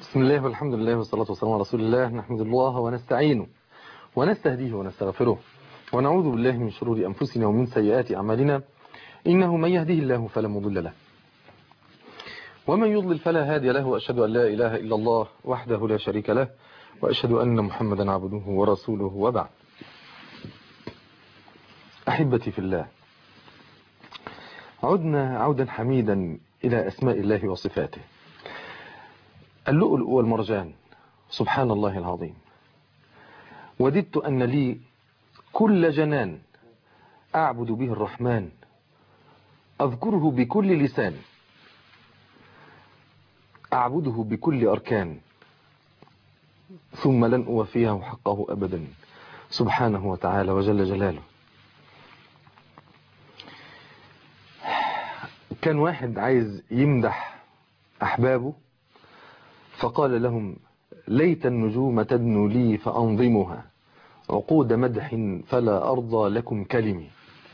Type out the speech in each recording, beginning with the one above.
بسم الله والحمد لله والصلاة والسلام على رسول الله نحمد الله ونستعينه ونستهديه ونستغفره ونعوذ بالله من شرور أنفسنا ومن سيئات أعمالنا إنه من يهده الله فلا مضل له ومن يضلل فلا هادي له وأشهد أن لا إله إلا الله وحده لا شريك له وأشهد أن محمدا عبده ورسوله وبعد أحبتي في الله عدنا عودا حميدا إلى أسماء الله وصفاته اللؤلؤ والمرجان سبحان الله العظيم وددت أن لي كل جنان أعبد به الرحمن أذكره بكل لسان أعبده بكل أركان ثم لن أوفيه حقه أبدا سبحانه وتعالى وجل جلاله كان واحد عايز يمدح أحبابه فقال لهم ليت النجوم تدنو لي فأنظمها عقود مدح فلا أرضى لكم كلمي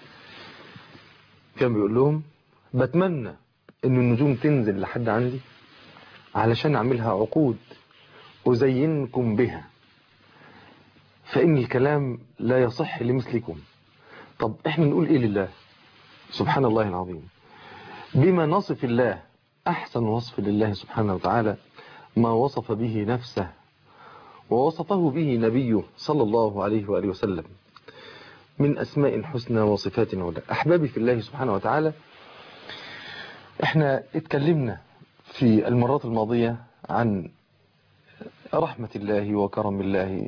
كان بيقول لهم بتمنى ان النجوم تنزل لحد عندي علشان اعملها عقود ازينكم بها فان الكلام لا يصح لمثلكم طب احنا نقول ايه لله سبحان الله العظيم بما نصف الله احسن وصف لله سبحانه وتعالى ما وصف به نفسه ووصفه به نبيه صلى الله عليه وآله وسلم من أسماء حسنى وصفات علا أحبابي في الله سبحانه وتعالى احنا اتكلمنا في المرات الماضية عن رحمة الله وكرم الله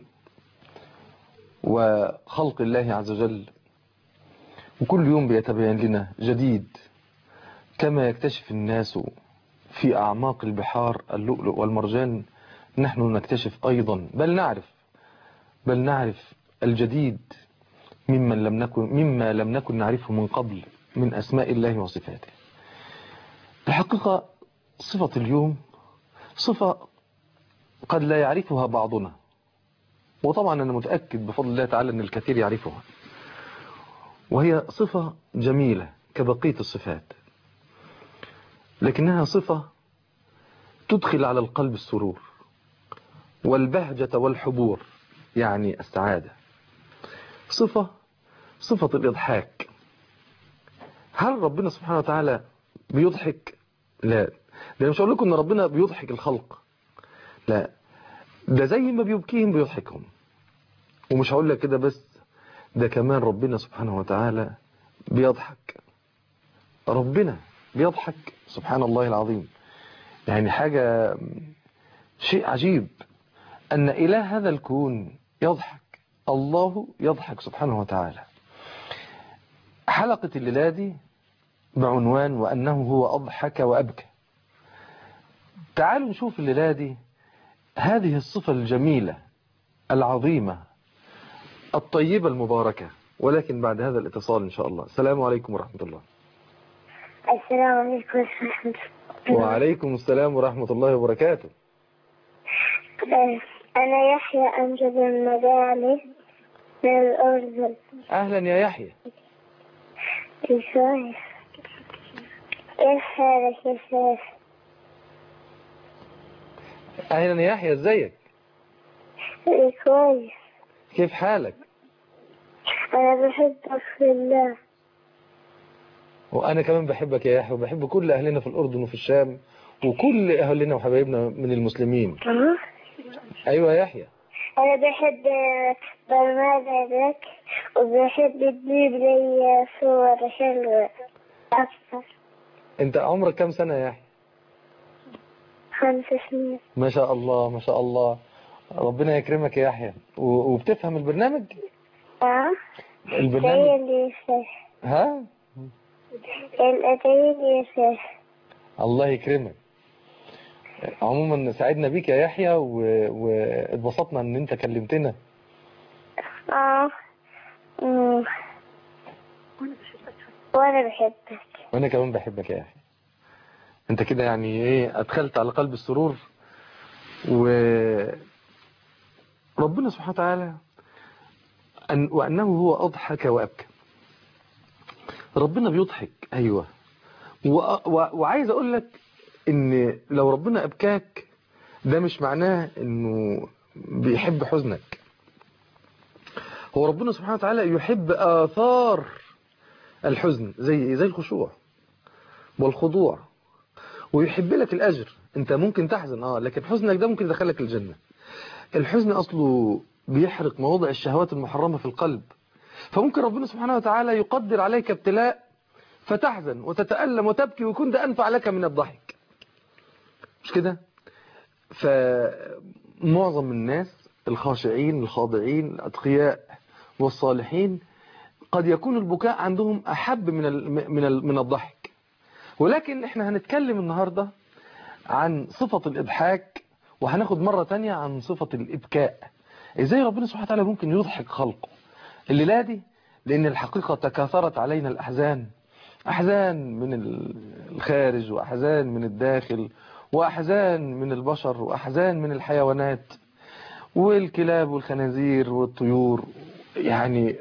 وخلق الله عز وجل وكل يوم بيتبين لنا جديد كما يكتشف الناس في أعماق البحار اللؤلؤ والمرجان نحن نكتشف أيضا بل نعرف بل نعرف الجديد ممن لم نكن مما لم نكن نعرفه من قبل من أسماء الله وصفاته الحقيقة صفة اليوم صفة قد لا يعرفها بعضنا وطبعا أنا متأكد بفضل الله تعالى أن الكثير يعرفها وهي صفة جميلة كبقية الصفات لكنها صفة تدخل على القلب السرور والبهجة والحبور يعني السعادة صفة صفة الإضحاك هل ربنا سبحانه وتعالى بيضحك لا ده مش هقول لكم ان ربنا بيضحك الخلق لا ده زي ما بيبكيهم بيضحكهم ومش هقول لك كده بس ده كمان ربنا سبحانه وتعالى بيضحك ربنا بيضحك سبحان الله العظيم يعني حاجة شيء عجيب أن إله هذا الكون يضحك الله يضحك سبحانه وتعالى حلقة الليلة دي بعنوان وأنه هو أضحك وأبكى تعالوا نشوف الليلة دي هذه الصفة الجميلة العظيمة الطيبة المباركة ولكن بعد هذا الاتصال إن شاء الله السلام عليكم ورحمة الله السلام عليكم ورحمة الله وعليكم السلام ورحمة الله وبركاته أنا يحيى أمجد المدالي من الأردن أهلا يا يحيى كيف كيف حالك يا شيخ؟ أهلا يا يحيى ازيك كويس كيف حالك أنا بحبك في الله وأنا كمان بحبك يا يحيى وبحب كل أهلنا في الأردن وفي الشام وكل أهلنا وحبايبنا من المسلمين أه؟ أيوة يا يحيى أنا بحب برنامجك وبحب تجيب لي صور حلوة أكثر أنت عمرك كام سنة يا يحيى خمس سنين ما شاء الله ما شاء الله ربنا يكرمك يا يحيى و- وبتفهم البرنامج أه؟ البرنامج زي يا شيخ ها الأدعي يا شيخ الله يكرمك عموما سعدنا بيك يا يحيى و- واتبسطنا ان انت كلمتنا اه أمم. وانا بحبك وانا كمان بحبك يا يحيى انت كده يعني ايه ادخلت على قلب السرور و ربنا سبحانه وتعالى أن وأنه هو أضحك وأبكى ربنا بيضحك أيوة و... و... وعايز أقول لك إن لو ربنا أبكاك ده مش معناه انه بيحب حزنك هو ربنا سبحانه وتعالى يحب آثار الحزن زي زي الخشوع والخضوع ويحب لك الأجر انت ممكن تحزن اه لكن حزنك ده ممكن يدخلك الجنة الحزن أصله بيحرق مواضع الشهوات المحرمة في القلب فممكن ربنا سبحانه وتعالى يقدر عليك ابتلاء فتحزن وتتألم وتبكي ويكون ده أنفع لك من الضحك مش كده فمعظم الناس الخاشعين الخاضعين الأتقياء والصالحين قد يكون البكاء عندهم أحب من ال من ال من الضحك ولكن احنا هنتكلم النهاردة عن صفة الإضحاك وهناخد مرة تانية عن صفة الإبكاء ازاي ربنا سبحانه وتعالى ممكن يضحك خلقه الليلة دي لأن الحقيقة تكاثرت علينا الأحزان أحزان من الخارج وأحزان من الداخل وأحزان من البشر وأحزان من الحيوانات والكلاب والخنازير والطيور يعني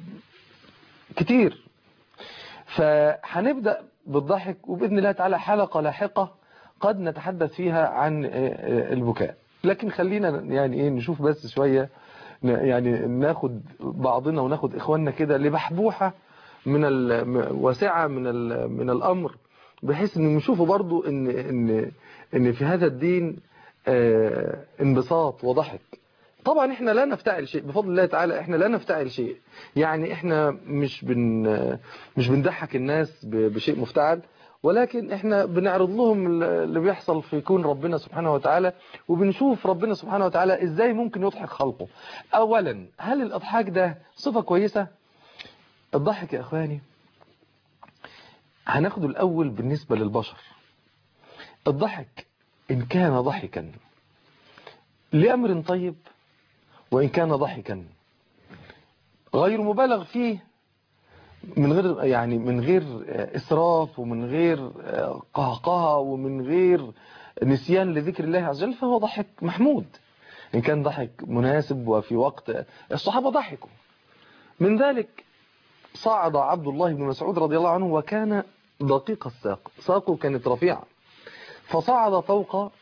كتير فهنبدأ بالضحك وبإذن الله تعالى حلقة لاحقة قد نتحدث فيها عن البكاء لكن خلينا يعني ايه نشوف بس شوية يعني ناخد بعضنا وناخد اخواننا كده لبحبوحة من واسعة من من الامر بحيث ان نشوفوا برضو ان ان ان في هذا الدين انبساط وضحك طبعا احنا لا نفتعل شيء بفضل الله تعالى احنا لا نفتعل شيء يعني احنا مش بن مش بنضحك الناس بشيء مفتعل ولكن احنا بنعرض لهم اللي بيحصل في كون ربنا سبحانه وتعالى وبنشوف ربنا سبحانه وتعالى ازاي ممكن يضحك خلقه اولا هل الاضحاك ده صفة كويسة الضحك يا اخواني هناخده الاول بالنسبة للبشر الضحك ان كان ضحكا لامر طيب وان كان ضحكا غير مبالغ فيه من غير يعني من غير إسراف ومن غير قهقهة ومن غير نسيان لذكر الله عز وجل فهو ضحك محمود إن كان ضحك مناسب وفي وقت الصحابة ضحكوا من ذلك صعد عبد الله بن مسعود رضي الله عنه وكان دقيق الساق ساقه كانت رفيعة فصعد فوق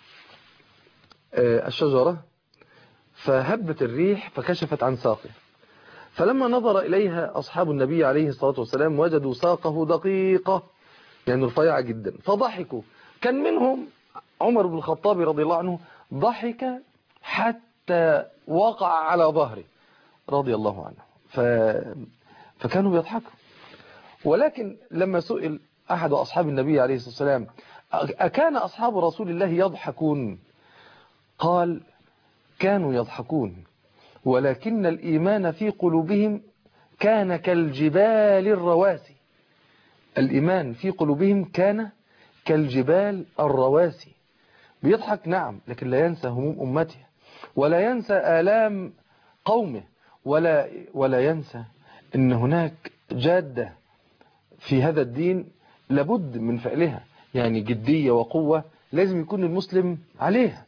الشجرة فهبت الريح فكشفت عن ساقه فلما نظر إليها أصحاب النبي عليه الصلاة والسلام وجدوا ساقه دقيقة يعني رفيعة جدا فضحكوا كان منهم عمر بن الخطاب رضي الله عنه ضحك حتى وقع على ظهره رضي الله عنه ف... فكانوا بيضحكوا ولكن لما سئل أحد أصحاب النبي عليه الصلاة والسلام أكان أصحاب رسول الله يضحكون قال كانوا يضحكون ولكن الإيمان في قلوبهم كان كالجبال الرواسي الإيمان في قلوبهم كان كالجبال الرواسي بيضحك نعم لكن لا ينسى هموم أمته ولا ينسى آلام قومه ولا, ولا ينسى أن هناك جادة في هذا الدين لابد من فعلها يعني جدية وقوة لازم يكون المسلم عليها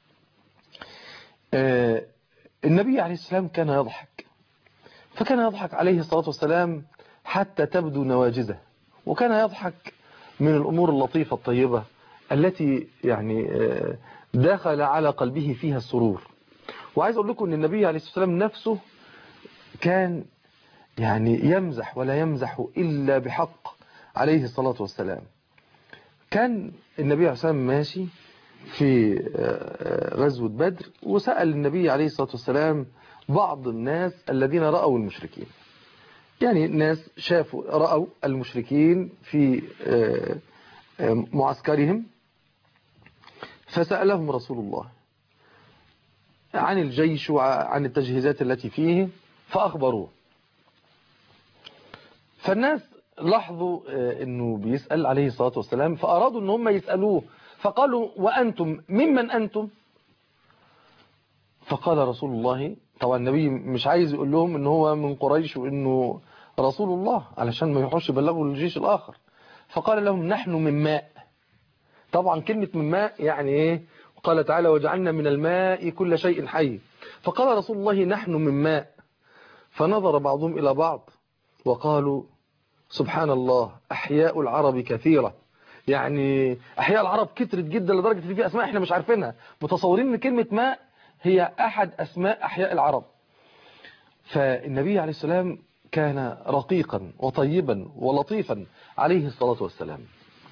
آه النبي عليه السلام كان يضحك فكان يضحك عليه الصلاة والسلام حتى تبدو نواجزه وكان يضحك من الأمور اللطيفة الطيبة التي يعني دخل على قلبه فيها السرور وعايز أقول لكم أن النبي عليه الصلاة والسلام نفسه كان يعني يمزح ولا يمزح إلا بحق عليه الصلاة والسلام كان النبي عليه الصلاة والسلام ماشي في غزوة بدر وسأل النبي عليه الصلاة والسلام بعض الناس الذين رأوا المشركين يعني الناس شافوا رأوا المشركين في معسكرهم فسألهم رسول الله عن الجيش وعن التجهيزات التي فيه فأخبروه فالناس لاحظوا انه بيسأل عليه الصلاة والسلام فأرادوا ان هم يسألوه فقالوا وأنتم ممن أنتم فقال رسول الله طبعا النبي مش عايز يقول لهم ان هو من قريش وانه رسول الله علشان ما يروحوش يبلغوا الجيش الآخر فقال لهم نحن من ماء طبعا كلمة من ماء يعني ايه قال تعالى وجعلنا من الماء كل شيء حي فقال رسول الله نحن من ماء فنظر بعضهم إلى بعض وقالوا سبحان الله أحياء العرب كثيرة يعني احياء العرب كترت جدا لدرجه ان في اسماء احنا مش عارفينها متصورين ان كلمه ماء هي احد اسماء احياء العرب فالنبي عليه السلام كان رقيقا وطيبا ولطيفا عليه الصلاه والسلام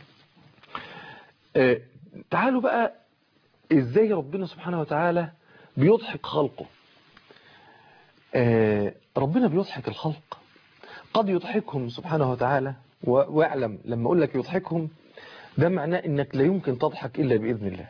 آه، تعالوا بقى ازاي ربنا سبحانه وتعالى بيضحك خلقه آه، ربنا بيضحك الخلق قد يضحكهم سبحانه وتعالى و- واعلم لما اقول لك يضحكهم ده معناه انك لا يمكن تضحك الا باذن الله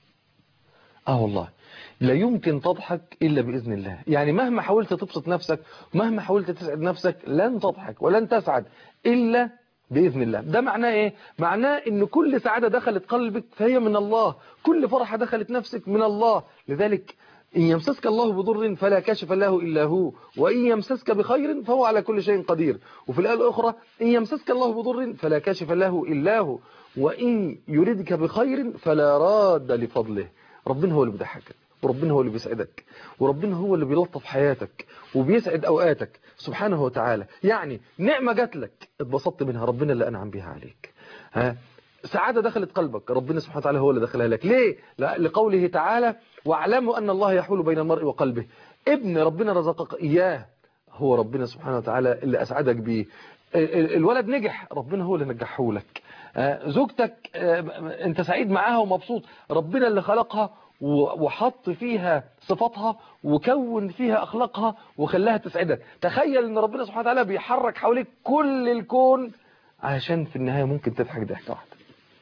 اه والله لا يمكن تضحك الا باذن الله يعني مهما حاولت تبسط نفسك مهما حاولت تسعد نفسك لن تضحك ولن تسعد الا باذن الله ده معناه ايه معناه ان كل سعاده دخلت قلبك فهي من الله كل فرحه دخلت نفسك من الله لذلك إن يمسسك الله بضر فلا كاشف له إلا هو وإن يمسسك بخير فهو على كل شيء قدير وفي الآية الأخرى إن يمسسك الله بضر فلا كاشف له إلا هو وإن يردك بخير فلا راد لفضله ربنا هو اللي بيضحكك وربنا هو اللي بيسعدك وربنا هو اللي بيلطف حياتك وبيسعد أوقاتك سبحانه وتعالى يعني نعمة جات لك اتبسطت منها ربنا اللي أنعم بها عليك ها سعادة دخلت قلبك ربنا سبحانه وتعالى هو اللي دخلها لك ليه؟ لا لقوله تعالى واعلموا أن الله يحول بين المرء وقلبه ابن ربنا رزقك إياه هو ربنا سبحانه وتعالى اللي أسعدك بيه ال- ال- الولد نجح ربنا هو اللي نجحه لك آه، زوجتك آه، انت سعيد معاها ومبسوط ربنا اللي خلقها و- وحط فيها صفاتها وكون فيها أخلاقها وخلاها تسعدك تخيل ان ربنا سبحانه وتعالى بيحرك حواليك كل الكون عشان في النهاية ممكن تضحك ضحكة واحدة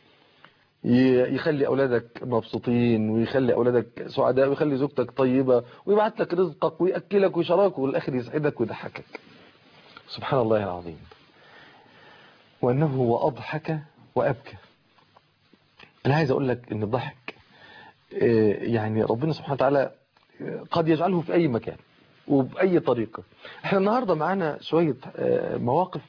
ي- يخلي أولادك مبسوطين ويخلي أولادك سعداء ويخلي زوجتك طيبة ويبعت لك رزقك ويأكلك ويشراك والآخر يسعدك ويضحكك سبحان الله العظيم وأنه هو أضحك وأبكى أنا عايز أقول لك أن الضحك آه، يعني ربنا سبحانه وتعالى آه، قد يجعله في أي مكان وبأي طريقة احنا النهاردة معانا شوية آه، مواقف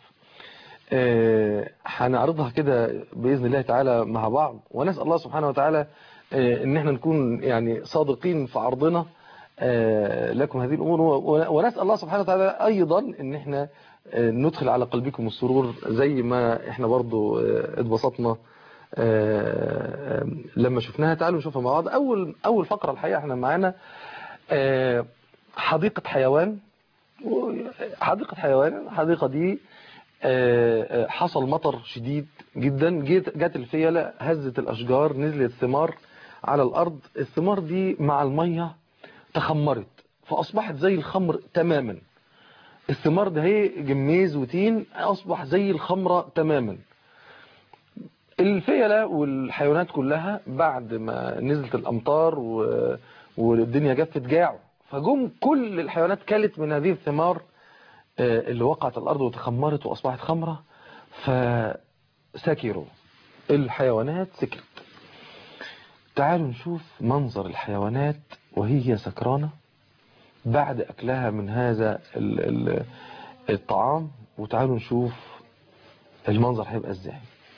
آه، هنعرضها كده بإذن الله تعالى مع بعض ونسأل الله سبحانه وتعالى آه، ان احنا نكون يعني صادقين في عرضنا آه، لكم هذه الأمور و- ونسأل الله سبحانه وتعالى أيضا ان احنا آه، ندخل على قلبكم السرور زي ما احنا برضو آه، اتبسطنا آه، آه، لما شفناها تعالوا نشوفها مع بعض أول أول فقرة الحقيقة احنا معانا آه، حديقة حيوان حديقة حيوان الحديقة دي آه، آه، حصل مطر شديد جدا جيت جت الفيلة هزت الأشجار نزلت ثمار على الأرض الثمار دي مع المية تخمرت فأصبحت زي الخمر تماما الثمار ده هي جميز وتين أصبح زي الخمرة تماما الفيلة والحيوانات كلها بعد ما نزلت الأمطار و... والدنيا جفت جاعوا فجم كل الحيوانات كلت من هذه الثمار آه، اللي وقعت على الأرض وتخمرت وأصبحت خمرة فسكروا الحيوانات سكرت تعالوا نشوف منظر الحيوانات وهي سكرانة بعد أكلها من هذا ال- ال- الطعام وتعالوا نشوف المنظر هيبقى ازاي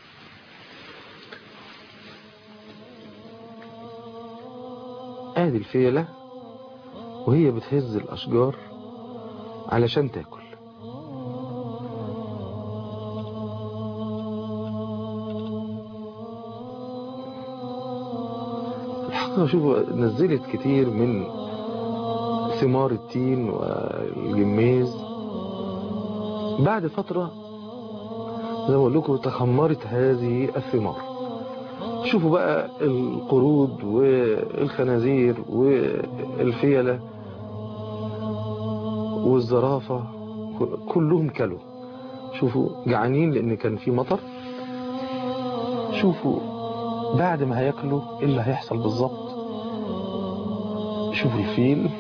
ادي الفيلة وهي بتهز الاشجار علشان تاكل الحقيقة شوفوا نزلت كتير من ثمار التين والجميز بعد فترة زي ما اقول لكم تخمرت هذه الثمار شوفوا بقى القرود والخنازير والفيلة والزرافة كلهم كلوا شوفوا جعانين لان كان في مطر شوفوا بعد ما هياكلوا ايه اللي هيحصل بالظبط شوفوا الفيل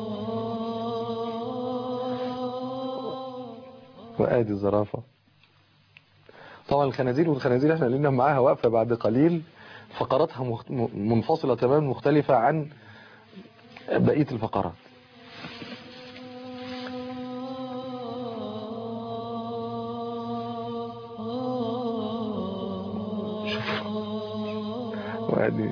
وادي الزرافة طبعا الخنازير والخنازير احنا لنا معاها واقفة بعد قليل فقراتها مخت... منفصلة تماما مختلفة عن بقية الفقرات شوف وادي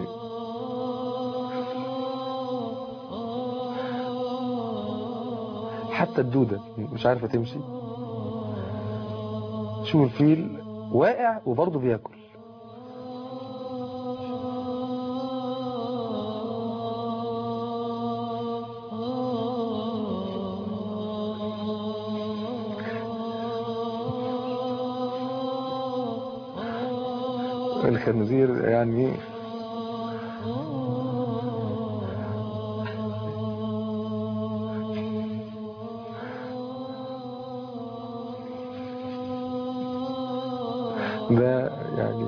حتى الدودة مش عارفة تمشي شوف الفيل واقع وبرضه بياكل الخنزير يعني ده يعني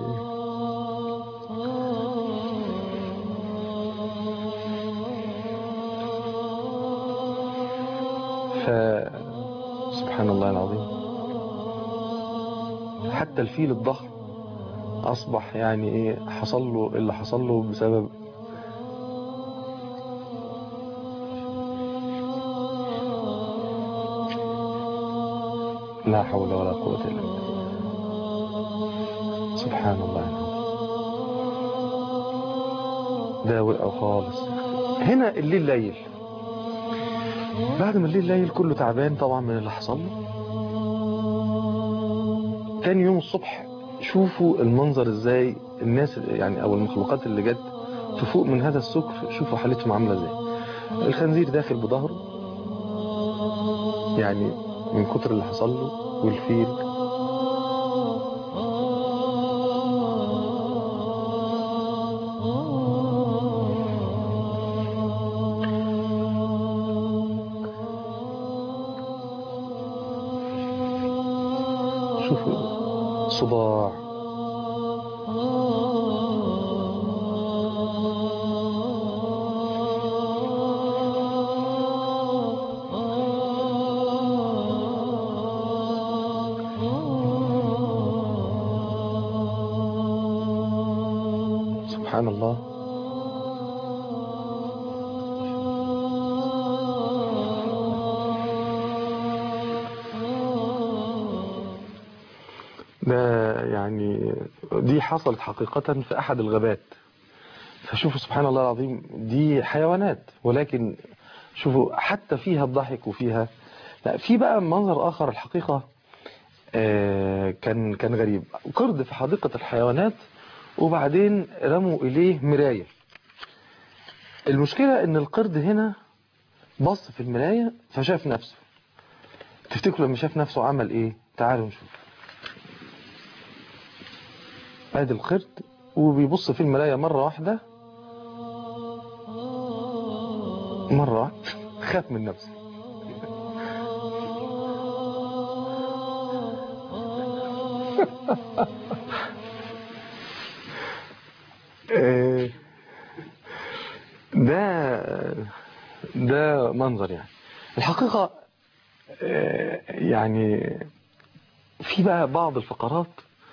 ف سبحان الله العظيم حتى الفيل الضخم أصبح يعني إيه حصل له اللي حصل له بسبب لا حول ولا قوة إلا بالله سبحان الله ده وقع خالص هنا الليل ليل بعد ما الليل ليل كله تعبان طبعا من اللي حصل له تاني يوم الصبح شوفوا المنظر ازاي الناس يعني او المخلوقات اللي جت تفوق من هذا السكر شوفوا حالتهم عامله ازاي الخنزير داخل بظهره يعني من كتر اللي حصل له والفيل شوفوا صداع سبحان الله ده يعني دي حصلت حقيقة في أحد الغابات فشوفوا سبحان الله العظيم دي حيوانات ولكن شوفوا حتى فيها الضحك وفيها لا في بقى منظر آخر الحقيقة آه، كان كان غريب قرد في حديقة الحيوانات وبعدين رموا إليه مراية المشكلة إن القرد هنا بص في المراية فشاف نفسه تفتكروا لما شاف نفسه عمل إيه تعالوا نشوف ادي القرد وبيبص في المراية مرة واحدة مرة واحدة خاف من نفسه آه، ده ده منظر يعني الحقيقة آه، يعني في بقى بعض الفقرات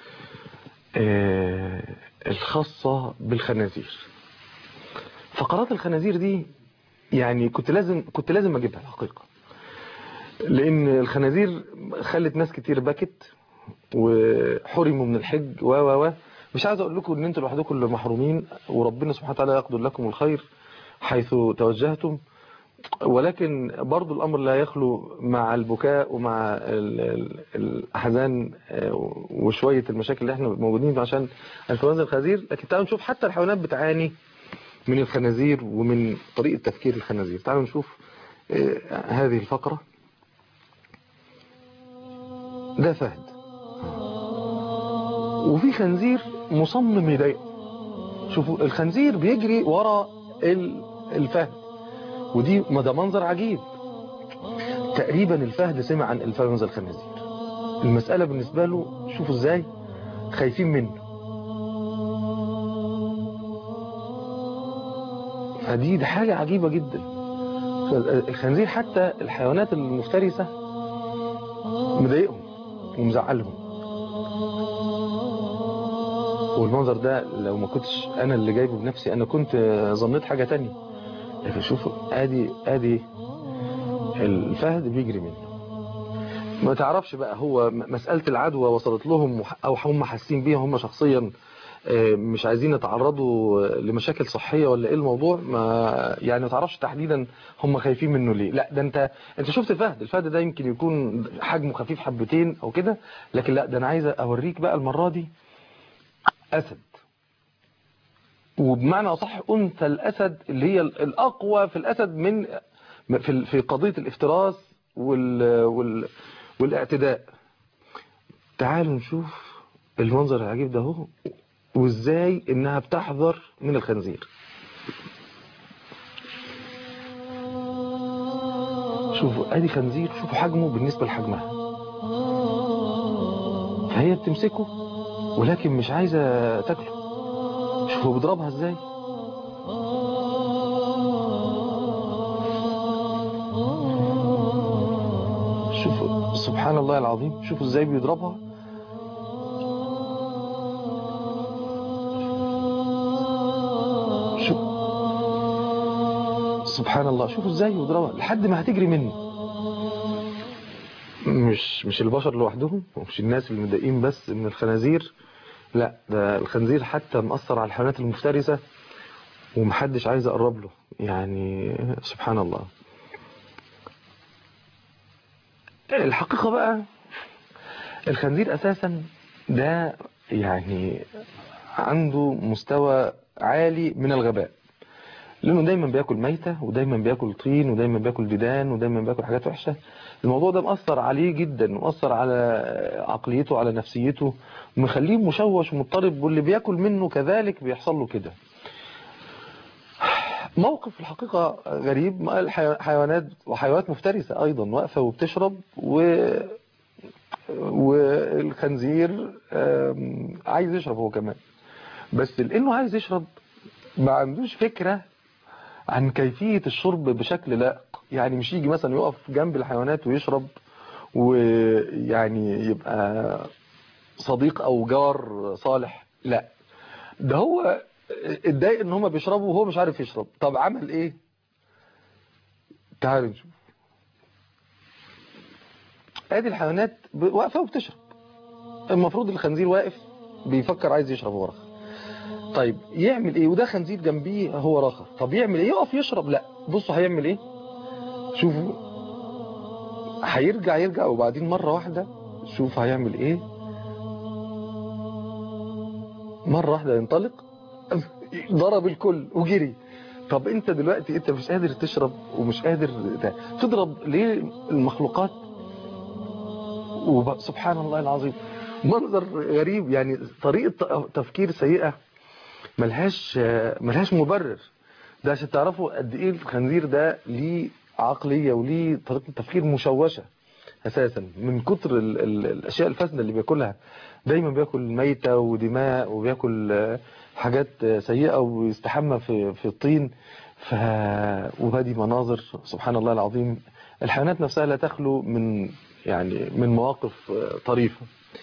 آه، الخاصة بالخنازير فقرات الخنازير دي يعني كنت لازم كنت لازم اجيبها الحقيقة لان الخنازير خلت ناس كتير بكت وحرموا من الحج و و و مش عايز اقول لكم ان انتوا لوحدكم اللي محرومين وربنا سبحانه وتعالى يقدر لكم الخير حيث توجهتم ولكن برضو الأمر لا يخلو مع البكاء ومع ال- ال- الأحزان آه، وشوية المشاكل اللي احنا موجودين عشان انفلونزا الخنازير لكن تعالوا نشوف حتى الحيوانات بتعاني من الخنازير ومن طريقة تفكير الخنازير تعالوا نشوف آه، هذه الفقرة ده فهد وفي خنزير مصمم يضايقه شوفوا الخنزير بيجري ورا ال- الفهد ودي ما ده منظر عجيب تقريبا الفهد سمع عن انفلونزا الخنازير المسألة بالنسبة له شوفوا ازاي خايفين منه فدي دي حاجة عجيبة جدا الخنزير حتى الحيوانات المفترسة مضايقهم ومزعلهم والمنظر ده لو ما كنتش انا اللي جايبه بنفسي انا كنت ظنيت حاجة تانية لكن شوفوا ادي ادي الفهد بيجري منه ما تعرفش بقى هو م- مسألة العدوى وصلت لهم وح- او هم حاسين بيها هم شخصيا آه، مش عايزين يتعرضوا لمشاكل صحية ولا ايه الموضوع ما يعني ما تعرفش تحديدا هم خايفين منه ليه لا ده انت انت شفت الفهد الفهد ده يمكن يكون حجمه خفيف حبتين او كده لكن لا ده انا عايز اوريك بقى المرة دي اسد وبمعنى اصح انثى الاسد اللي هي الاقوى في الاسد من في ال- في قضيه الافتراس وال وال والاعتداء تعالوا نشوف المنظر العجيب ده اهو وازاي انها بتحذر من الخنزير شوفوا ادي خنزير شوفوا حجمه بالنسبة لحجمها فهي بتمسكه ولكن مش عايزة تاكله شوفوا بيضربها ازاي شوفوا سبحان الله العظيم شوفوا ازاي بيضربها شوف سبحان الله شوفوا ازاي بيضربها لحد ما هتجري منه مش مش البشر لوحدهم ومش الناس اللي متضايقين بس من الخنازير لا ده الخنزير حتى مأثر على الحيوانات المفترسة ومحدش عايز يقرب له يعني سبحان الله الحقيقة بقى الخنزير أساسا ده يعني عنده مستوى عالي من الغباء لأنه دايما بياكل ميتة ودايما بياكل طين ودايما بياكل ديدان ودايما بياكل حاجات وحشة الموضوع ده مأثر عليه جدا مأثر على عقليته على نفسيته ومخليه مشوش ومضطرب واللي بياكل منه كذلك بيحصل له كده موقف الحقيقة غريب الحيوانات وحيوانات مفترسة أيضا واقفة وبتشرب و والخنزير عايز يشرب هو كمان بس لأنه عايز يشرب ما عندوش فكرة عن كيفية الشرب بشكل لائق يعني مش يجي مثلا يقف جنب الحيوانات ويشرب ويعني يبقى صديق أو جار صالح لا ده هو اتضايق ان هما بيشربوا وهو مش عارف يشرب طب عمل ايه تعالوا نشوف ادي الحيوانات واقفه وبتشرب المفروض الخنزير واقف بيفكر عايز يشرب هو رخر طيب يعمل ايه وده خنزير جنبيه هو رخر طب يعمل ايه يقف يشرب لا بصوا هيعمل ايه شوفوا هيرجع يرجع وبعدين مره واحده شوف هيعمل ايه مره واحده ينطلق ضرب الكل وجري طب انت دلوقتي انت مش قادر تشرب ومش قادر تضرب ليه المخلوقات وسبحان الله العظيم منظر غريب يعني طريقة تفكير سيئة ملهاش ملهاش مبرر ده عشان تعرفوا قد ايه الخنزير ده ليه عقلية وليه طريقة تفكير مشوشة اساسا من كتر ال ال الاشياء الفاسده اللي بياكلها دايما بياكل ميتة ودماء وبياكل حاجات سيئة ويستحمى في في الطين ف وهذه مناظر سبحان الله العظيم الحيوانات نفسها لا تخلو من يعني من مواقف طريفة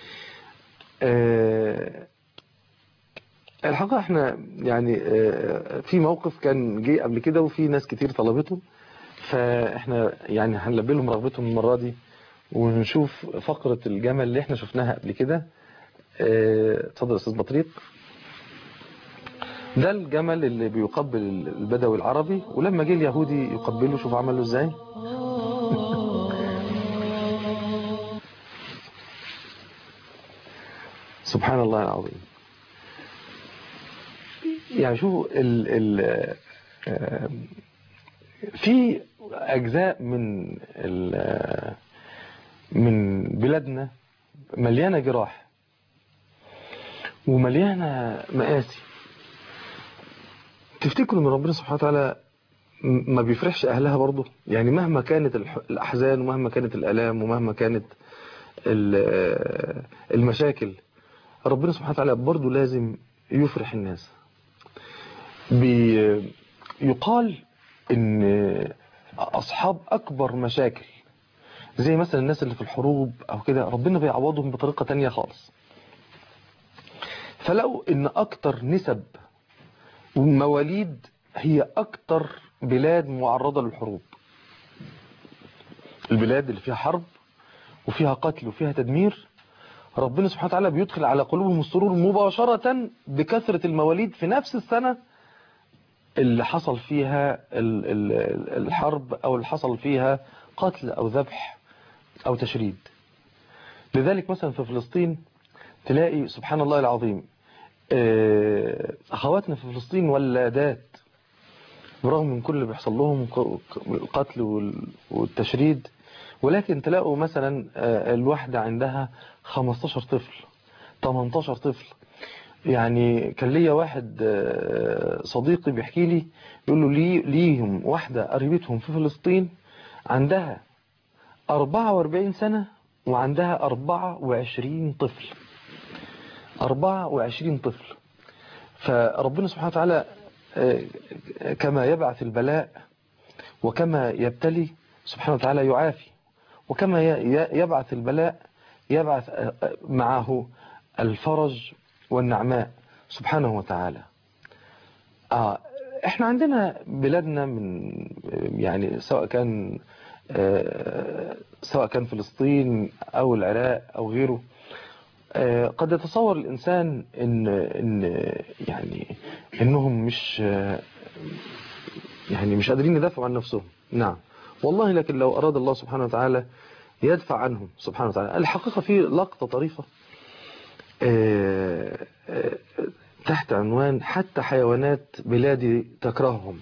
الحقيقة احنا يعني في موقف كان جه قبل كده وفي ناس كتير طلبته فاحنا يعني هنلبي لهم رغبتهم المرة دي ونشوف فقرة الجمل اللي احنا شفناها قبل كده اتفضل يا استاذ بطريق ده الجمل اللي بيقبل البدوي العربي ولما جه اليهودي يقبله شوف عمله ازاي سبحان الله العظيم يعني شوف ال ال في اجزاء من من بلادنا مليانه جراح ومليانه مآسي تفتكروا ان ربنا سبحانه وتعالى ما بيفرحش اهلها برضه يعني مهما كانت الاحزان ومهما كانت الالام ومهما كانت المشاكل ربنا سبحانه وتعالى برضه لازم يفرح الناس يقال ان اصحاب اكبر مشاكل زي مثلا الناس اللي في الحروب او كده ربنا بيعوضهم بطريقة تانية خالص فلقوا ان اكتر نسب والمواليد هي أكتر بلاد معرضة للحروب البلاد اللي فيها حرب وفيها قتل وفيها تدمير ربنا سبحانه وتعالى بيدخل على قلوبهم السرور مباشرة بكثرة المواليد في نفس السنة اللي حصل فيها الحرب أو اللي حصل فيها قتل أو ذبح أو تشريد لذلك مثلا في فلسطين تلاقي سبحان الله العظيم أخواتنا في فلسطين ولادات برغم من كل اللي بيحصل لهم القتل والتشريد ولكن تلاقوا مثلا الواحدة عندها 15 طفل 18 طفل يعني كان ليا واحد آه، صديقي بيحكي لي يقول له لي ليهم واحدة قريبتهم في فلسطين عندها 44 سنة وعندها 24 طفل 24 طفل فربنا سبحانه وتعالى آه، كما يبعث البلاء وكما يبتلي سبحانه وتعالى يعافي وكما ي- ي- يبعث البلاء يبعث آه، آه، معه الفرج والنعماء سبحانه وتعالى آه احنا عندنا بلادنا من يعني سواء كان آه، سواء كان فلسطين او العراق او غيره آه، قد يتصور الانسان ان ان يعني انهم مش آه، يعني مش قادرين يدافعوا عن نفسهم نعم والله لكن لو اراد الله سبحانه وتعالى يدفع عنهم سبحانه وتعالى الحقيقة في لقطة طريفة آه، آه، تحت عنوان حتى حيوانات بلادي تكرههم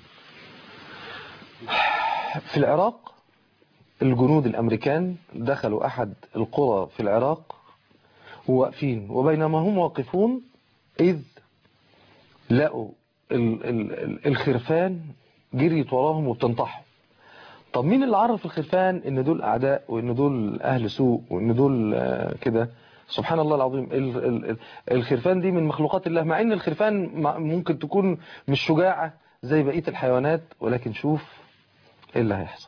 في العراق الجنود الأمريكان دخلوا أحد القرى في العراق واقفين وبينما هم واقفون إذ لقوا ال- ال- ال- الخرفان جريت وراهم وبتنطحهم طب مين اللي عرف الخرفان ان دول اعداء وان دول اهل سوء وان دول آه، كده سبحان الله العظيم ال- ال- ال- الخرفان دي من مخلوقات الله مع ان الخرفان مع- ممكن تكون مش شجاعة زي بقية الحيوانات ولكن شوف ايه اللي هيحصل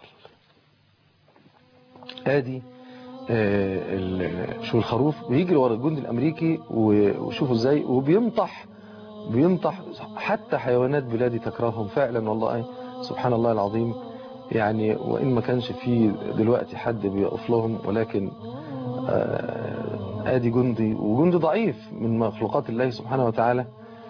ادي آه، ال- شو الخروف بيجري ورا الجندي الامريكي و- وشوفوا ازاي وبينطح بينطح حتى حيوانات بلادي تكرههم فعلا والله سبحان الله العظيم يعني وإن ما كانش فيه دلوقتي حد بيقف لهم ولكن آه، آدي جندي وجندي ضعيف من مخلوقات الله سبحانه وتعالى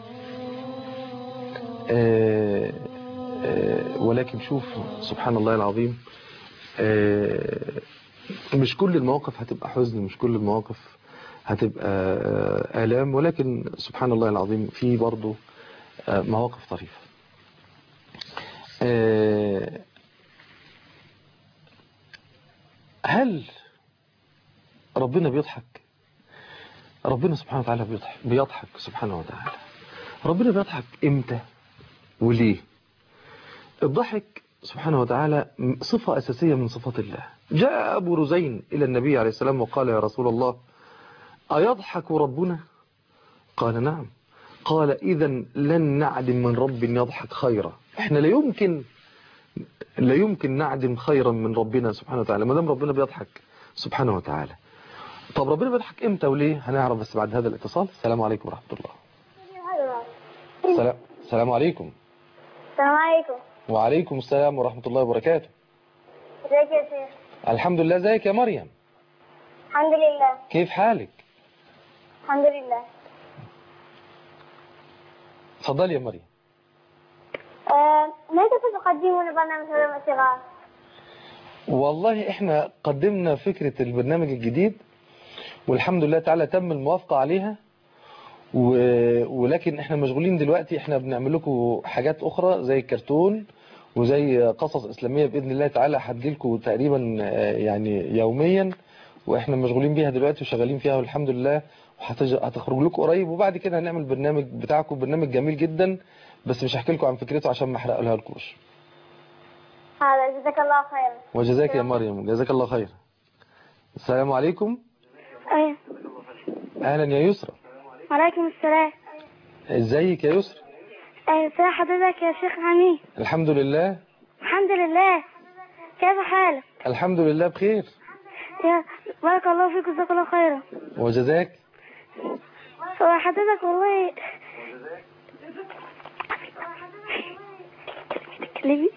آه، آه، ولكن شوف سبحان الله العظيم آه، مش كل المواقف هتبقى حزن مش كل المواقف هتبقى آه، آلام ولكن سبحان الله العظيم في برضه آه، مواقف طريفة آه، هل ربنا بيضحك ربنا سبحانه وتعالى بيضحك بيضحك سبحانه وتعالى ربنا بيضحك امتى وليه الضحك سبحانه وتعالى صفة أساسية من صفات الله جاء أبو رزين إلى النبي عليه السلام وقال يا رسول الله أيضحك ربنا قال نعم قال إذا لن نعدم من رب يضحك خيرا احنا لا يمكن لا يمكن نعدم خيرا من ربنا سبحانه وتعالى ما دام ربنا بيضحك سبحانه وتعالى طب ربنا بيضحك امتى وليه هنعرف بس بعد هذا الاتصال السلام عليكم ورحمة الله السلام السلام عليكم السلام عليكم وعليكم السلام ورحمة الله وبركاته ازيك يا شيخ الحمد لله ازيك يا مريم الحمد لله كيف حالك الحمد لله اتفضلي يا مريم آه، متى ستقدمون برنامج علوم الصغار؟ والله احنا قدمنا فكرة البرنامج الجديد والحمد لله تعالى تم الموافقة عليها و... ولكن احنا مشغولين دلوقتي احنا بنعمل لكم حاجات اخرى زي الكرتون وزي قصص اسلامية باذن الله تعالى هتجيلكم تقريبا آه، يعني يوميا واحنا مشغولين بيها دلوقتي وشغالين فيها والحمد لله وهتخرج لكم قريب وبعد كده هنعمل برنامج بتاعكم برنامج جميل جدا بس مش هحكي لكم عن فكرته عشان ما احرقها لكمش هذا جزاك الله خيرا وجزاك يا مريم جزاك الله خير السلام عليكم ايه اهلا يا يسرى وعليكم السلام ازيك يا يسرى ايه ازي حضرتك يا شيخ حميد الحمد لله الحمد لله كيف حالك؟ الحمد لله بخير يا بارك الله فيك جزاك الله خيرا وجزاك هو حضرتك والله تكلمي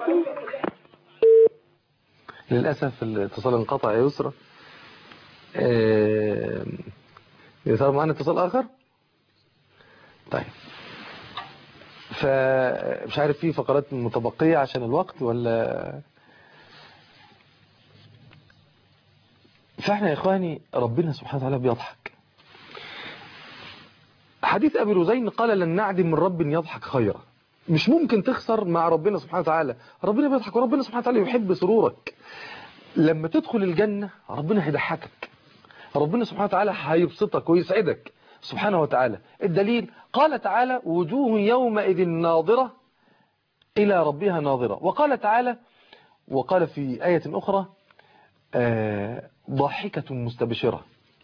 للأسف الاتصال انقطع يا يسرى آه، يا ترى معانا اتصال آخر طيب فمش عارف في فقرات متبقية عشان الوقت ولا فاحنا يا إخواني ربنا سبحانه وتعالى بيضحك حديث أبي رزين قال لن نعدم من رب يضحك خيرا مش ممكن تخسر مع ربنا سبحانه وتعالى ربنا بيضحك وربنا سبحانه وتعالى يحب سرورك لما تدخل الجنة ربنا هيضحكك ربنا سبحانه وتعالى هيبسطك ويسعدك سبحانه وتعالى الدليل قال تعالى وجوه يومئذ ناظرة إلى ربها ناظرة وقال تعالى وقال في آية أخرى آه، ضاحكة مستبشرة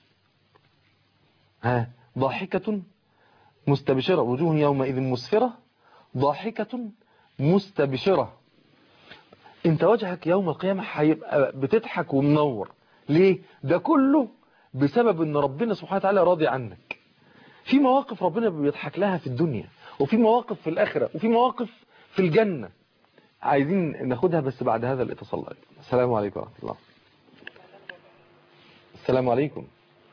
ها ضاحكة مستبشرة وجوه يومئذ مسفرة ضاحكة مستبشرة انت وجهك يوم القيامة هيبقى بتضحك ومنور ليه ده كله بسبب ان ربنا سبحانه وتعالى راضي عنك في مواقف ربنا بيضحك لها في الدنيا وفي مواقف في الآخرة وفي مواقف في الجنة عايزين ناخدها بس بعد هذا الاتصال السلام عليكم ورحمة الله السلام عليكم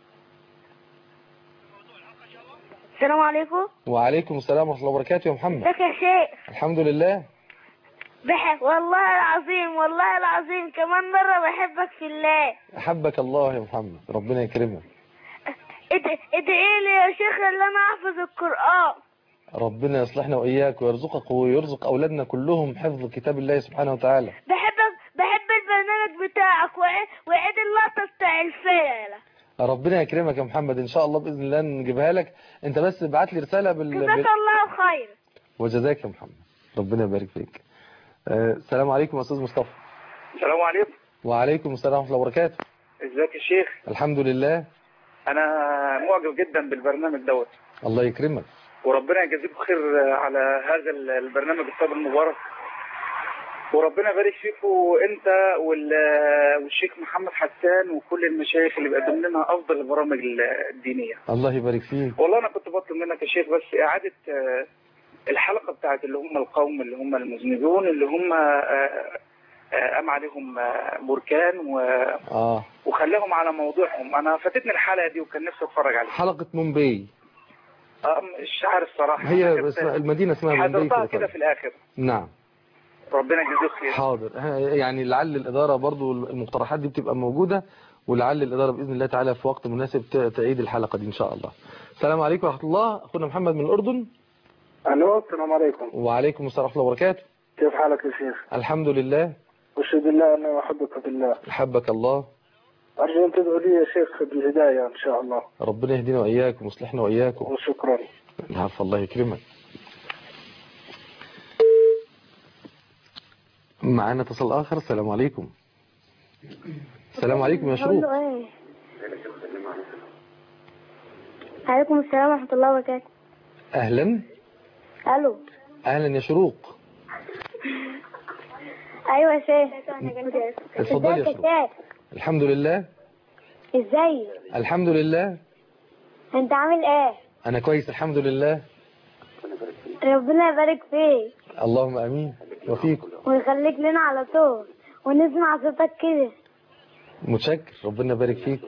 السلام عليكم وعليكم السلام ورحمة الله وبركاته يا محمد ازيك يا شيخ الحمد لله بحب والله العظيم والله العظيم كمان مرة بحبك في الله أحبك الله يا محمد ربنا يكرمك اد- ادعي لي يا شيخ اللي انا احفظ القرآن ربنا يصلحنا وإياك ويرزقك ويرزق أولادنا كلهم حفظ كتاب الله سبحانه وتعالى بحبك بحب البرنامج بتاعك وعيد, وعيد اللقطة بتاع الفيلة ربنا يكرمك يا محمد إن شاء الله بإذن الله نجيبها لك أنت بس ابعت لي رسالة بال... جزاك بال... الله خير وجزاك يا محمد ربنا يبارك فيك آه، السلام عليكم يا أستاذ مصطفى السلام عليكم وعليكم السلام ورحمة الله وبركاته ازيك يا شيخ الحمد لله انا معجب جدا بالبرنامج دوت الله يكرمك وربنا يجازيكم خير على هذا البرنامج الطيب المبارك وربنا يبارك فيكم انت وال- والشيخ محمد حسان وكل المشايخ اللي بيقدم لنا افضل البرامج الدينيه الله يبارك فيك والله انا كنت بطلب منك يا شيخ بس اعاده آه، الحلقه بتاعت اللي هم القوم اللي هم المذنبون اللي هم آه، آه، قام عليهم آه، بركان و آه وخلاهم على موضوعهم انا فاتتني الحلقه دي وكان نفسي اتفرج عليها حلقة مومباي اه مش عارف صراحه هي أنا بس كنت المدينة اسمها مومباي حضرتها في كده إيطاليا. في الاخر نعم ربنا يجزيك خير حاضر ها- يعني لعل الإدارة برضو المقترحات دي بتبقى موجودة ولعل الإدارة بإذن الله تعالى في وقت مناسب ت- تعيد الحلقة دي إن شاء الله السلام عليكم ورحمة الله أخونا محمد من الأردن الو السلام عليكم وعليكم السلام ورحمة الله وبركاته كيف حالك يا شيخ؟ الحمد لله أشهد الله أني أحبك بالله أحبك الله أرجو أن تدعو لي يا شيخ بالهداية إن شاء الله ربنا يهدينا وإياكم ويصلحنا وإياكم وشكرا العفو الله يكرمك معانا اتصال آخر السلام عليكم السلام عليكم يا شروق ايه عليكم السلام ورحمة الله وبركاته أهلا الو أهلا يا شروق ايوه يا شيخ اتفضلي يا ازيك شروق. يا شيخ الحمد لله ازاي الحمد لله انت عامل ايه أنا كويس الحمد لله ربنا يبارك فيك اللهم أمين وفيكم ويخليك لنا على طول ونسمع صوتك كده متشكر ربنا يبارك فيك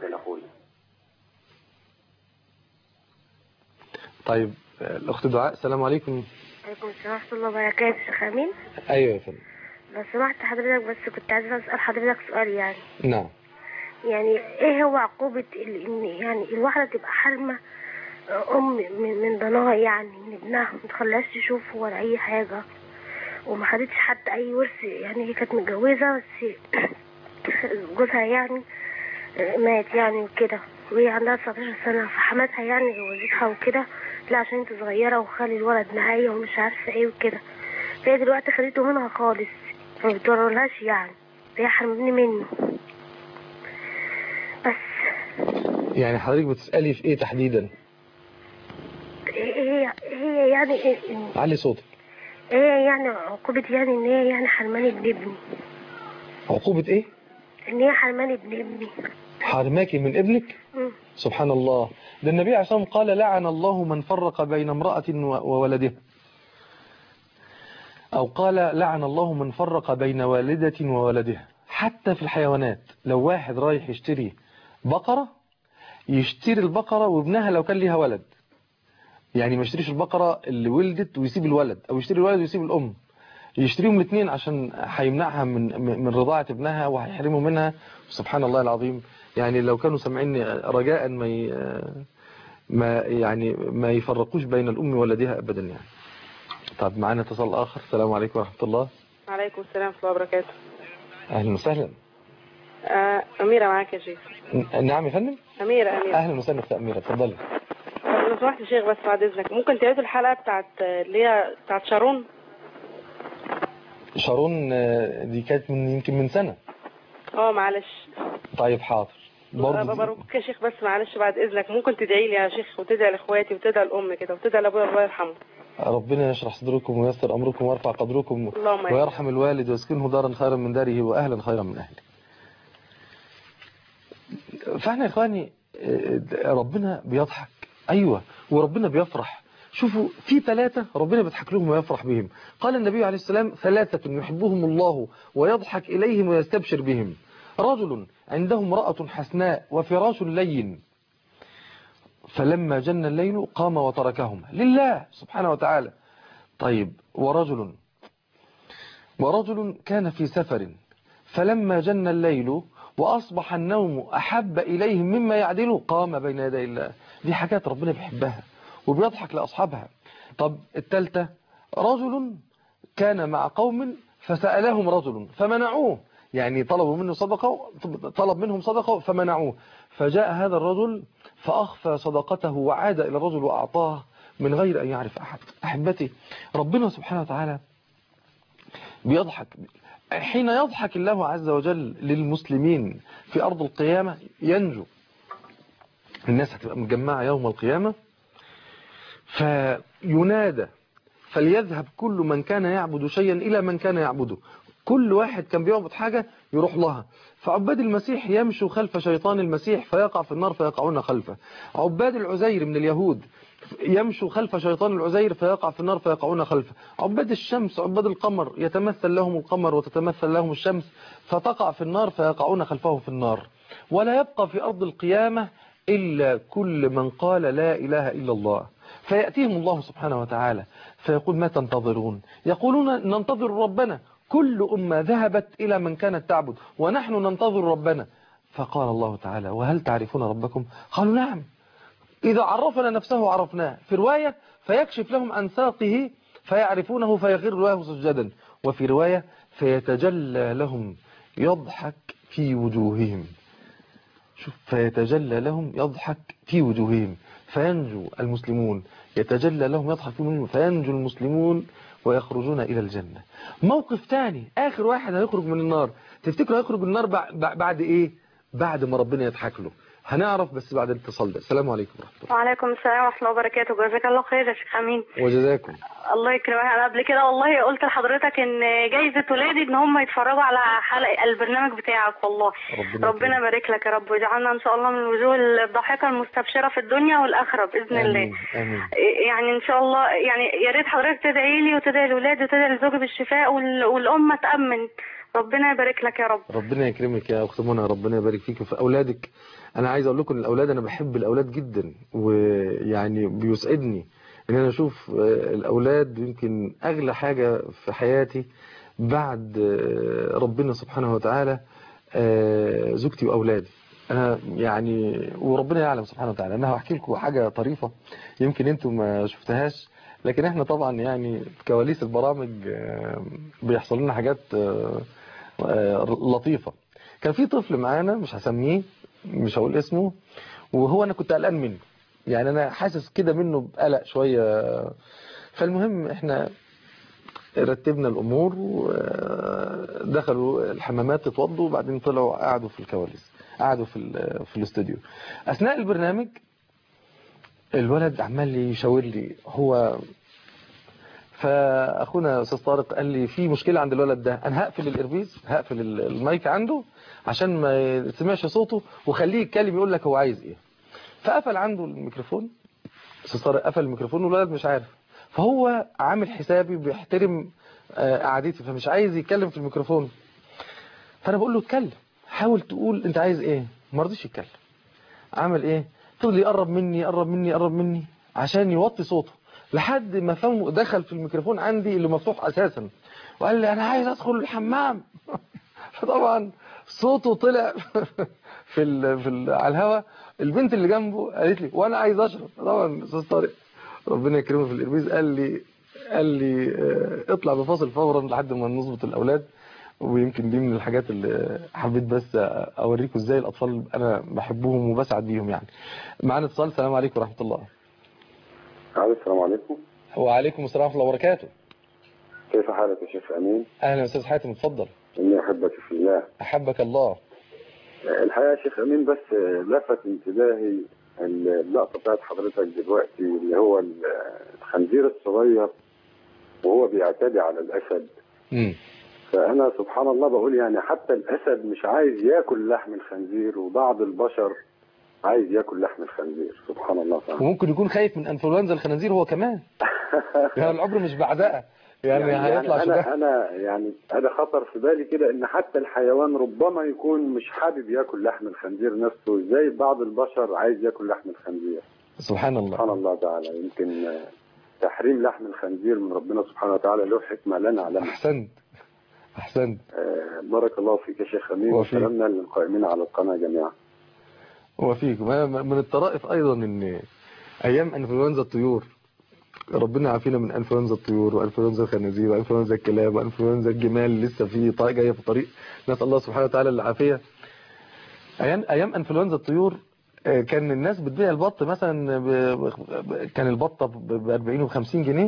طيب الأخت دعاء السلام عليكم عليكم السلام ورحمة الله وبركاته شيخ أمين أيوة يا فندم لو سمحت حضرتك بس كنت عايزة أسأل حضرتك سؤال يعني نعم يعني إيه هو عقوبة ال- إن يعني الواحدة تبقى حارمة أم من من ضناها يعني من ابنها ما تخليهاش تشوفه ولا أي حاجة وما خدتش حتى أي ورث يعني هي كانت متجوزة بس جوزها يعني مات يعني وكده وهي عندها 19 سنة فحماتها يعني جوزتها وكده لا عشان انت صغيرة وخلي الولد معايا ومش عارفة ايه وكده فهي دلوقتي خدته منها خالص ما بتورلهاش يعني هي حرمني منه بس يعني حضرتك بتسألي في إيه تحديدا هي هي يعني إيه- علي صوتك هي يعني عقوبة يعني ان هي يعني حرماني ابن ابني عقوبة إيه ان هي حرماني ابن ابني حرماكي من ابنك مم. سبحان الله ده النبي عليه الصلاة والسلام قال لعن الله من فرق بين امرأة و- وولدها أو قال لعن الله من فرق بين والدة وولدها حتى في الحيوانات لو واحد رايح يشتري بقرة يشتري البقرة وابنها لو كان ليها ولد يعني ما يشتريش البقرة اللي ولدت ويسيب الولد أو يشتري الولد ويسيب الأم يشتريهم الاثنين عشان هيمنعها من من رضاعة ابنها وهيحرمه منها سبحان الله العظيم يعني لو كانوا سامعيني رجاء ما ي... ما يعني ما يفرقوش بين الأم وولدها أبدا يعني طب معانا اتصال آخر السلام عليكم ورحمة الله وعليكم السلام ورحمة الله وبركاته أهلا وسهلا آه، أميرة معاك يا شيخ ن- نعم يا فندم أميرة أميرة أهلا وسهلا أختي أميرة اتفضلي لو سمحت يا شيخ بس بعد اذنك ممكن تعيدوا الحلقه بتاعت اللي هي بتاعت شارون شارون آه، دي كانت من يمكن من سنة اه معلش طيب حاضر برضه بروك يا شيخ بس معلش بعد اذنك ممكن تدعي لي يا شيخ وتدعي لاخواتي وتدعي لام كده وتدعي لابويا الله يرحمه ربنا يشرح صدركم وييسر أمركم ويرفع قدركم اللهم آمين. ويرحم الوالد ويسكنه دارا خيرا من داره وأهلا خيرا من أهله فاحنا يا إخواني آه، ربنا بيضحك أيوة وربنا بيفرح شوفوا في ثلاثة ربنا بيضحك لهم ويفرح بهم قال النبي عليه السلام ثلاثة يحبهم الله ويضحك إليهم ويستبشر بهم رجل عنده امرأة حسناء وفراش لين فلما جن الليل قام وتركهما لله سبحانه وتعالى طيب ورجل ورجل كان في سفر فلما جن الليل وأصبح النوم أحب إليه مما يعدله قام بين يدي الله دي حاجات ربنا بيحبها وبيضحك لأصحابها طب التالتة رجل كان مع قوم فسألهم رجل فمنعوه يعني طلبوا منه صدقة طلب منهم صدقة فمنعوه فجاء هذا الرجل فأخفى صدقته وعاد إلى الرجل وأعطاه من غير أن يعرف أحد أحبتي ربنا سبحانه وتعالى بيضحك حين يضحك الله عز وجل للمسلمين في أرض القيامة ينجو الناس هتبقى مجمعة يوم القيامة فينادى فليذهب كل من كان يعبد شيئا إلى من كان يعبده كل واحد كان بيعبد حاجة يروح لها فعباد المسيح يمشوا خلف شيطان المسيح فيقع في النار فيقعون خلفه عباد العزير من اليهود يمشوا خلف شيطان العزير فيقع في النار فيقعون خلفه عباد الشمس عباد القمر يتمثل لهم القمر وتتمثل لهم الشمس فتقع في النار فيقعون خلفه في النار ولا يبقى في أرض القيامة إلا كل من قال لا إله إلا الله فيأتيهم الله سبحانه وتعالى فيقول ما تنتظرون يقولون ننتظر ربنا كل أمة ذهبت إلى من كانت تعبد ونحن ننتظر ربنا فقال الله تعالى وهل تعرفون ربكم قالوا نعم إذا عرفنا نفسه عرفناه في رواية فيكشف لهم عن ساقه فيعرفونه فيغير له سجدا وفي رواية فيتجلى لهم يضحك في وجوههم شوف فيتجلى لهم يضحك في وجوههم فينجو المسلمون يتجلى لهم يضحك في وجوههم فينجو المسلمون ويخرجون إلى الجنة موقف تاني آخر واحد هيخرج من النار تفتكروا هيخرج من النار بع- بعد إيه بعد ما ربنا يضحك له هنعرف بس بعد الاتصال ده السلام عليكم ورحمة الله وعليكم السلام ورحمة الله وبركاته جزاك الله خير يا شيخ أمين وجزاكم الله يكرمك انا قبل كده والله قلت لحضرتك ان جايزة ولادي ان هم يتفرجوا على حلقة البرنامج بتاعك والله ربنا ربنا يكرمك. يبارك لك يا رب ويجعلنا ان شاء الله من الوجوه الضاحكة المستبشرة في الدنيا والآخرة بإذن الله آمين آمين يعني ان شاء الله يعني يا ريت حضرتك تدعي لي وتدعي لولادي وتدعي لزوجي بالشفاء وال- والأمة تأمن ربنا يبارك لك يا رب ربنا يكرمك يا اخت منى ربنا يبارك فيك وفي اولادك انا عايز اقول لكم الاولاد انا بحب الاولاد جدا ويعني بيسعدني ان انا اشوف آه، الاولاد يمكن اغلى حاجة في حياتي بعد آه، ربنا سبحانه وتعالى آه، زوجتي واولادي انا يعني وربنا يعلم سبحانه وتعالى انا هحكي لكم حاجة طريفة يمكن انتم ما شفتهاش لكن احنا طبعا يعني في كواليس البرامج آه، بيحصل لنا حاجات آه، آه، لطيفة كان في طفل معانا مش هسميه مش هقول اسمه وهو انا كنت قلقان منه يعني انا حاسس كده منه بقلق شوية فالمهم احنا رتبنا الامور ودخلوا الحمامات اتوضوا وبعدين طلعوا قعدوا في الكواليس قعدوا في ال- في الاستوديو اثناء البرنامج الولد عمال يشاور لي هو فاخونا استاذ طارق قال لي في مشكله عند الولد ده انا هقفل الايربيز هقفل ال- المايك عنده عشان ما يسمعش صوته وخليه يتكلم يقول لك هو عايز ايه فقفل عنده الميكروفون استاذ طارق قفل الميكروفون والولد مش عارف فهو عامل حسابي بيحترم آه، قعدتي فمش عايز يتكلم في الميكروفون فانا بقول له اتكلم حاول تقول انت عايز ايه ما رضيش يتكلم عمل ايه فضل يقرب مني يقرب مني يقرب مني عشان يوطي صوته لحد ما فهمه دخل في الميكروفون عندي اللي مفتوح اساسا وقال لي انا عايز ادخل الحمام فطبعا صوته طلع في ال في ال على الهوا البنت اللي جنبه قالت لي وانا عايز اشرب طبعا استاذ طارق ربنا يكرمه في الاربيز قال لي قال لي آه، اطلع بفاصل فورا لحد ما نظبط الاولاد ويمكن دي من الحاجات اللي حبيت بس اوريكم ازاي الاطفال انا بحبهم وبسعد بيهم يعني معانا اتصال السلام عليكم ورحمه الله الو السلام عليكم وعليكم السلام ورحمة الله وبركاته كيف حالك يا شيخ امين؟ أهلا أستاذ حاتم اتفضل اني احبك في الله أحبك الله الحقيقه يا شيخ امين بس لفت انتباهي اللقطه بتاعت حضرتك دلوقتي اللي هو الخنزير الصغير وهو بيعتدي على الاسد مم. فانا سبحان الله بقول يعني حتى الاسد مش عايز ياكل لحم الخنزير وبعض البشر عايز ياكل لحم الخنزير سبحان الله تعالى وممكن يكون خايف من انفلونزا الخنازير هو كمان يعني العمر مش بعزقه يعني, يعني هيطلع انا شجاع انا يعني هذا خطر في بالي كده ان حتى الحيوان ربما يكون مش حابب ياكل لحم الخنزير نفسه زي بعض البشر عايز ياكل لحم الخنزير سبحان الله سبحان الله تعالى يمكن آه، تحريم لحم الخنزير من ربنا سبحانه وتعالى له حكمه لا نعلمها احسنت احسنت آه، بارك الله فيك يا شيخ امين وفيك. وسلامنا للقائمين على القناه جميعا وفيك ما- من الطرائف ايضا ان ايام انفلونزا الطيور ربنا يعافينا من انفلونزا الطيور وانفلونزا الخنازير وانفلونزا الكلاب وانفلونزا الجمال لسه في طريق جايه في الطريق نسال الله سبحانه وتعالى العافيه ايام ايام انفلونزا الطيور آه، كان الناس بتبيع البط مثلا ب... ب- كان البطه ب 40 و 50 جنيه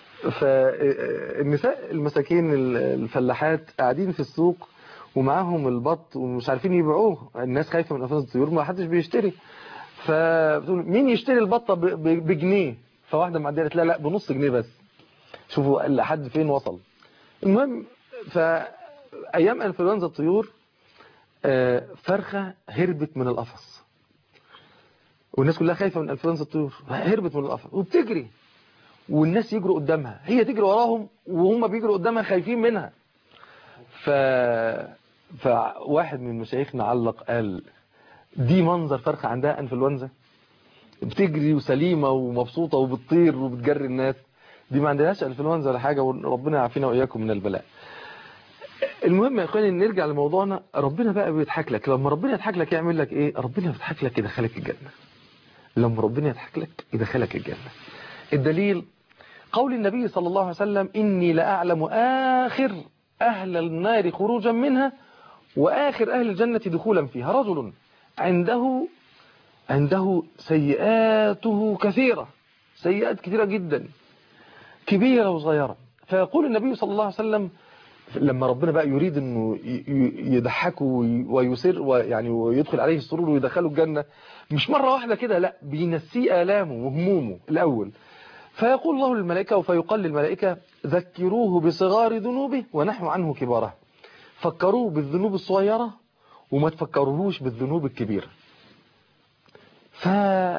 فالنساء المساكين الفلاحات قاعدين في السوق ومعاهم البط ومش عارفين يبيعوه الناس خايفه من انفلونزا الطيور ما حدش بيشتري فبتقول مين يشتري البطه ب- ب- بجنيه فواحده معديه قالت لا لا بنص جنيه بس شوفوا لحد فين وصل المهم فايام انفلونزا الطيور آه، فرخه هربت من القفص والناس كلها خايفه من انفلونزا الطيور هربت من القفص وبتجري والناس يجروا قدامها هي تجري وراهم وهم بيجروا قدامها خايفين منها ف فواحد من مشايخنا علق قال دي منظر فرخه عندها انفلونزا بتجري وسليمه ومبسوطه وبتطير وبتجري الناس دي ما عندهاش انفلونزا ولا حاجه وربنا يعافينا واياكم من البلاء المهم يا اخواني نرجع لموضوعنا ربنا بقى بيضحك لك لما ربنا يضحك لك يعمل لك ايه ربنا يضحك لك يدخلك الجنه لما ربنا يضحك لك يدخلك الجنه الدليل قول النبي صلى الله عليه وسلم إني لأعلم آخر أهل النار خروجا منها وآخر أهل الجنة دخولا فيها رجل عنده عنده سيئاته كثيرة سيئات كثيرة جدا كبيرة وصغيرة فيقول النبي صلى الله عليه وسلم لما ربنا بقى يريد انه ي- ي- يضحكه وي- ويسر ويعني ويدخل عليه السرور ويدخله الجنة مش مرة واحدة كده لا بينسيه آلامه وهمومه الأول فيقول الله للملائكة فيقال للملائكة ذكروه بصغار ذنوبه ونحو عنه كباره فكروه بالذنوب الصغيرة وما تفكروهوش بالذنوب الكبيرة ف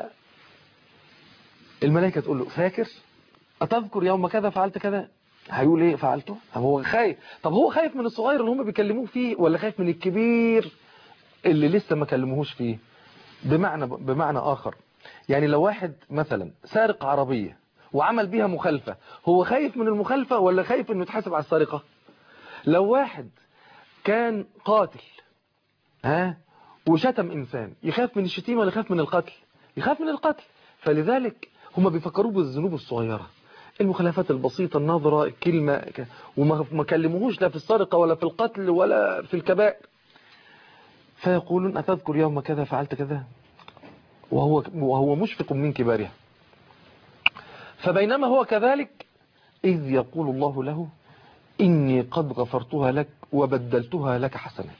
الملائكة تقول له فاكر أتذكر يوم كذا فعلت كذا هيقول ايه فعلته طب هو خايف طب هو خايف من الصغير اللي هم بيكلموه فيه ولا خايف من الكبير اللي لسه ما كلموهوش فيه بمعنى بمعنى آخر يعني لو واحد مثلا سارق عربية وعمل بيها مخالفة هو خايف من المخالفة ولا خايف انه يتحاسب على السرقة لو واحد كان قاتل ها وشتم انسان يخاف من الشتيمة ولا يخاف من القتل يخاف من القتل فلذلك هم بيفكروه بالذنوب الصغيرة المخالفات البسيطة النظرة الكلمة ك- وما ما كلموهوش لا في السرقة ولا في القتل ولا في الكبائر فيقولون أتذكر يوم كذا فعلت كذا وهو وهو مشفق من كبارها فبينما هو كذلك إذ يقول الله له إني قد غفرتها لك وبدلتها لك حسنات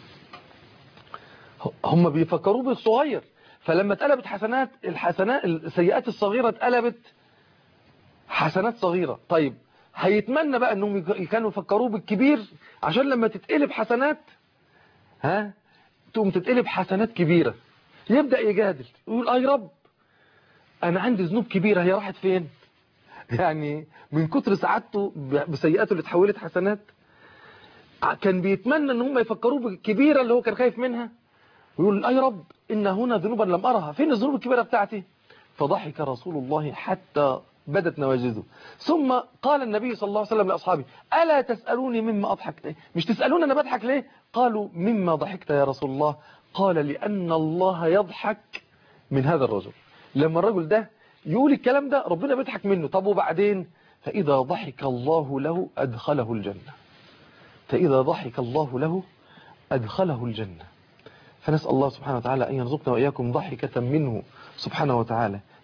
هم بيفكروا بالصغير فلما اتقلبت حسنات الحسنات السيئات الصغيرة اتقلبت حسنات صغيرة طيب هيتمنى بقى انهم يك- كانوا يفكروا بالكبير عشان لما تتقلب حسنات ها تقوم تتقلب حسنات كبيرة يبدأ يجادل يقول اي رب انا عندي ذنوب كبيرة هي راحت فين يعني من كتر سعادته ب- بسيئاته اللي اتحولت حسنات ع- كان بيتمنى ان هم يفكروه بالكبيرة اللي هو كان خايف منها ويقول اي رب ان هنا ذنوبا لم ارها فين الذنوب الكبيرة بتاعتي فضحك رسول الله حتى بدت نواجذه ثم قال النبي صلى الله عليه وسلم لأصحابه ألا تسألوني مما أضحك ليه مش تسألون أنا بضحك ليه قالوا مما ضحكت يا رسول الله قال لأن الله يضحك من هذا الرجل لما الرجل ده يقول الكلام ده ربنا بيضحك منه طب وبعدين فإذا ضحك الله له أدخله الجنة فإذا ضحك الله له أدخله الجنة فنسأل الله سبحانه وتعالى أن يرزقنا وإياكم ضحكة منه سبحانه وتعالى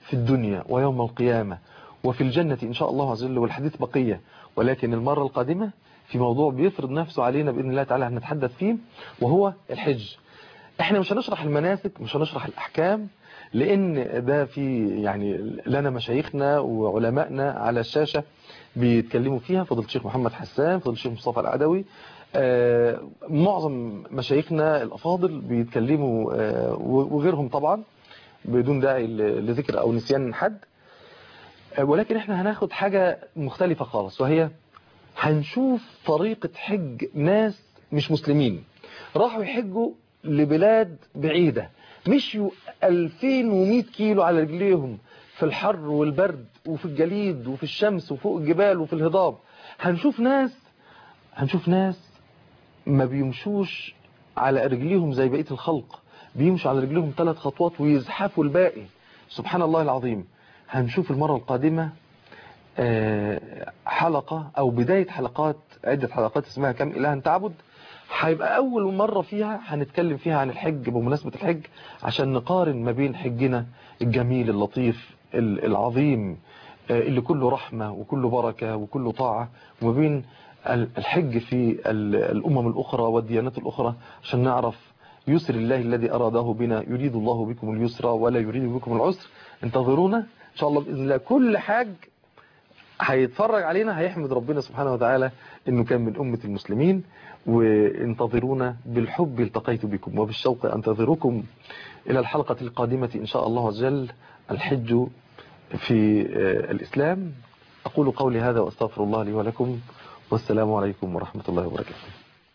في الدنيا ويوم القيامة وفي الجنة إن شاء الله عز وجل والحديث بقية ولكن المرة القادمة في موضوع بيفرض نفسه علينا بإذن الله تعالى هنتحدث فيه وهو الحج احنا مش هنشرح المناسك مش هنشرح الأحكام لأن ده في يعني لنا مشايخنا وعلمائنا على الشاشة بيتكلموا فيها فضل الشيخ محمد حسان فضل الشيخ مصطفى العدوي آه، معظم مشايخنا الأفاضل بيتكلموا آه، وغيرهم طبعا بدون داعي لذكر أو نسيان حد آه، ولكن احنا هناخد حاجة مختلفة خالص وهي هنشوف طريقة حج ناس مش مسلمين راحوا يحجوا لبلاد بعيدة مشيوا 2100 كيلو على رجليهم في الحر والبرد وفي الجليد وفي الشمس وفوق الجبال وفي الهضاب هنشوف ناس هنشوف ناس ما بيمشوش على رجليهم زي بقية الخلق بيمشوا على رجليهم ثلاث خطوات ويزحفوا الباقي سبحان الله العظيم هنشوف المرة القادمة آه، حلقة أو بداية حلقات عدة حلقات اسمها كم إله تعبد هيبقى أول مرة فيها هنتكلم فيها عن الحج بمناسبة الحج عشان نقارن ما بين حجنا الجميل اللطيف ال- العظيم آه، اللي كله رحمة وكله بركة وكله طاعة وما بين ال- الحج في ال- الأمم الأخرى والديانات الأخرى عشان نعرف يسر الله الذي أراده بنا يريد الله بكم اليسر ولا يريد بكم العسر انتظرونا إن شاء الله بإذن الله كل حاج هيتفرج علينا هيحمد ربنا سبحانه وتعالى انه كان من أمة المسلمين وانتظرونا بالحب التقيت بكم وبالشوق انتظركم إلى الحلقة القادمة إن شاء الله عز وجل الحج في آه، الإسلام أقول قولي هذا وأستغفر الله لي ولكم والسلام عليكم ورحمة الله وبركاته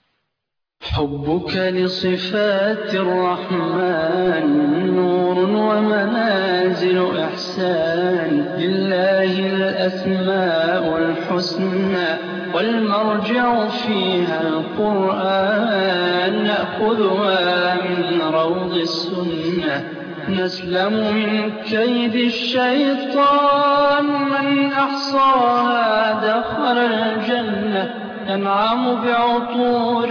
حبك لصفات الرحمن نور ومنازل إحسان لله الأسماء الحسنى والمرجع فيها القرآن نأخذها من روض السنة نسلم من كيد الشيطان من أحصاها دخل الجنة ينعم بعطور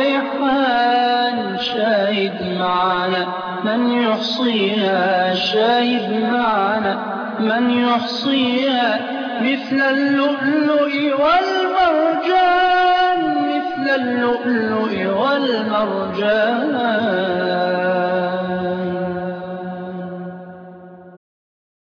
الريحان شاهد معنا من يحصيها شاهد معنا من يحصيها مثل اللؤلؤ والمرجان مثل اللؤلؤ والمرجان